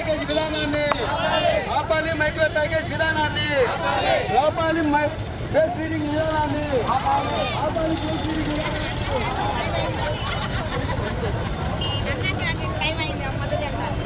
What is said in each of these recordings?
package విధానాన్ని ఆపాలి micro package విధానాన్ని ఆపాలి మై- ఫేస్ రీడింగ్ విధానాన్ని ఆపాలి ఫేస్ రీడింగ్ విధానాన్ని టైం అయింది మద్దతు తింటారు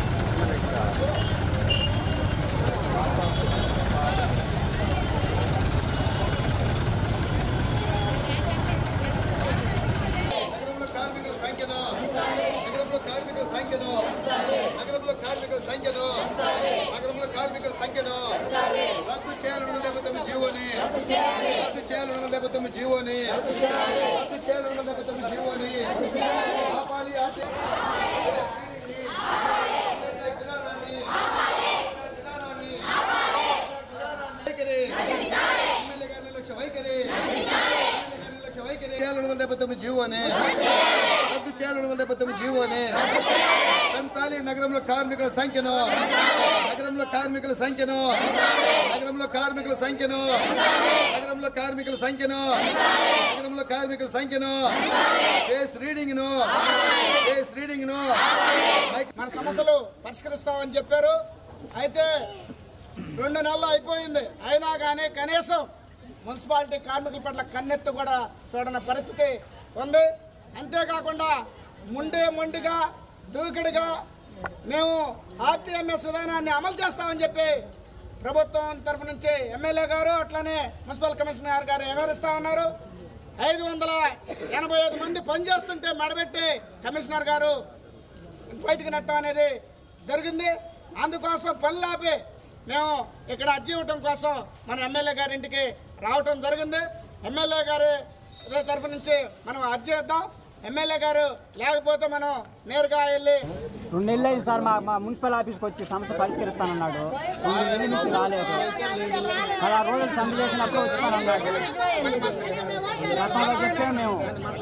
నగరంలో కార్మికుల సంఖ్యను నగరంలో కార్మికుల సంఖ్యను నగరంలో కార్మికుల సంఖ్యను నగరంలో కార్మికుల సంఖ్యను రద్దు చేయాలని లేకపోతే మీ జీవోని రద్దు చేయాలని లేకపోతే మీ జీవోని రద్దు చేయాలని లేకపోతే మీ జీవోని ఆపాలి ఆపి- విధానాన్ని విధానాన్ని వైఖరి ఎమ్మెల్యే గారి నిర్లక్ష్య వైఖరి లక్ష వైఖరి చేయాలని వందల డెబ్బై తొమ్మిది జీవోని రద్దు చేయాలని వందల డెబ్బై తొమ్మిది జీవోని పెంచాలి నగరంలో కార్మికుల సంఖ్యను నగరంలో కార్మికుల సంఖ్యను నగరంలో కార్మికుల సంఖ్యను నగరంలో కార్మికుల సంఖ్యను నగరంలో కార్మికుల సంఖ్యను ఫేస్ రీడింగ్ ను ఫేస్ రీడింగ్ ను మన సమస్యలు పరిష్కరిస్తామని చెప్పారు అయితే రెండు నెలలు అయిపోయింది అయినా కానీ కనీసం మున్సిపాలిటీ కార్మికుల పట్ల కన్నెత్తు కూడా చూడని పరిస్థితి ఉంది అంతేకాకుండా ముండే మొండిగా దూకుడుగా మేము ఆర్టీఎంఎస్ విధానాన్ని అమలు చేస్తామని చెప్పి ప్రభుత్వం తరఫు నుంచి ఎమ్మెల్యే గారు అట్లనే మున్సిపల్ కమిషనర్ గారు వ్యవహరిస్తా ఉన్నారు ఐదు వందల ఎనభై ఐదు మంది పనిచేస్తుంటే మెడబెట్టి కమిషనర్ గారు బయటికి నెట్టడం అనేది జరిగింది అందుకోసం పనులు ఆపి మేము ఇక్కడ అర్జీ ఇవ్వటం కోసం మన ఎమ్మెల్యే గారి ఇంటికి రావటం జరిగింది ఎమ్మెల్యే గారి తరఫు నుంచి మనం అర్జీ ఇద్దాం ఎమ్మెల్యే గారు లేకపోతే మనం నేరుగా వెళ్ళి రెండు నెలలు అయింది సార్ మా మా మున్సిపల్ ఆఫీస్కి వచ్చి సమస్య పరిష్కరిస్తానన్నాడు రెండు నెలల నుంచి రాలేదు పదహారు రోజులు సమ్మె చేసినప్పుడు వచ్చానన్నాడు గతంలో చెప్తే మేము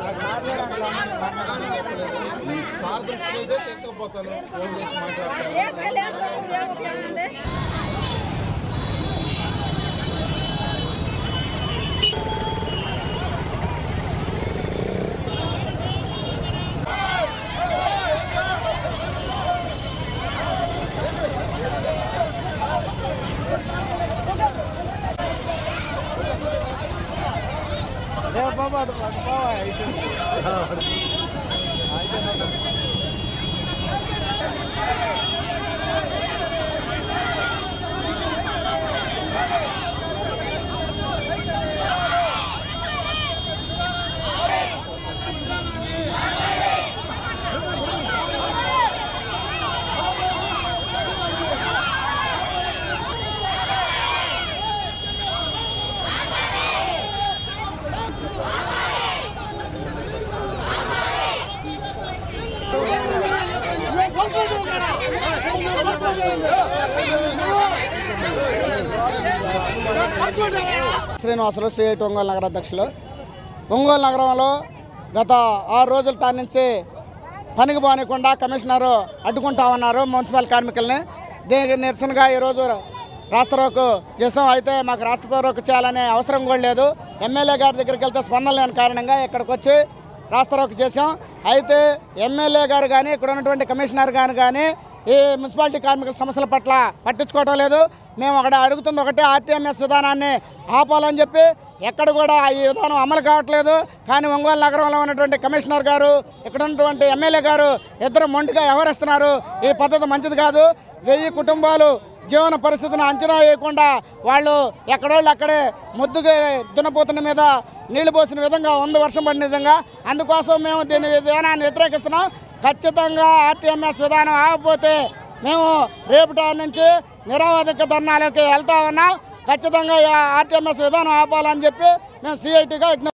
శ్రీనివాసులు సిఐటి ఒంగోలు నగర అధ్యక్షులు ఒంగోలు నగరంలో గత ఆరు రోజుల టాన్ నుంచి పనికి పోనీయకుండా కమిషనరు అడ్డుకుంటా ఉన్నారు మున్సిపల్ కార్మికుల్ని దీనికి నిరసనగా ఈరోజు రాస్తారోకు చేసాం అయితే మాకు రాస్తారోకు చేయాలనే అవసరం కూడా లేదు ఎమ్మెల్యే గారి దగ్గరికి వెళ్తే స్పందన లేని కారణంగా ఇక్కడికి వచ్చి రాస్తారోకు చేసాం అయితే ఎమ్మెల్యే గారు కానీ ఇక్కడ ఉన్నటువంటి కమిషనర్ గారు కానీ ఈ మున్సిపాలిటీ కార్మికుల సమస్యల పట్ల పట్టించుకోవటం లేదు మేము అక్కడ అడుగుతుంది ఒకటే ఆర్టీఎంఎస్ విధానాన్ని ఆపాలని చెప్పి ఎక్కడ కూడా ఈ విధానం అమలు కావట్లేదు కానీ ఒంగోలు నగరంలో ఉన్నటువంటి కమిషనర్ గారు ఇక్కడ ఉన్నటువంటి ఎమ్మెల్యే గారు ఇద్దరు మొండిగా వ్యవహరిస్తున్నారు ఈ పద్ధతి మంచిది కాదు వెయ్యి కుటుంబాలు జీవన పరిస్థితిని అంచనా వేయకుండా వాళ్ళు ఎక్కడోళ్ళు అక్కడే ముద్దుగా దున్నపోతున్న మీద నీళ్లు పోసిన విధంగా ఉంది వర్షం పడిన విధంగా అందుకోసం మేము దీని విధానాన్ని వ్యతిరేకిస్తున్నాం ఖచ్చితంగా ఆర్టీఎంఎస్ విధానం ఆగకపోతే మేము రేపటి నుంచి నిరవధిక ధర్నాలకి వెళ్తా ఉన్నాం ఖచ్చితంగా ఈ ఆర్టీఎంఎస్ విధానం ఆపాలని చెప్పి మేము సిఐటిగా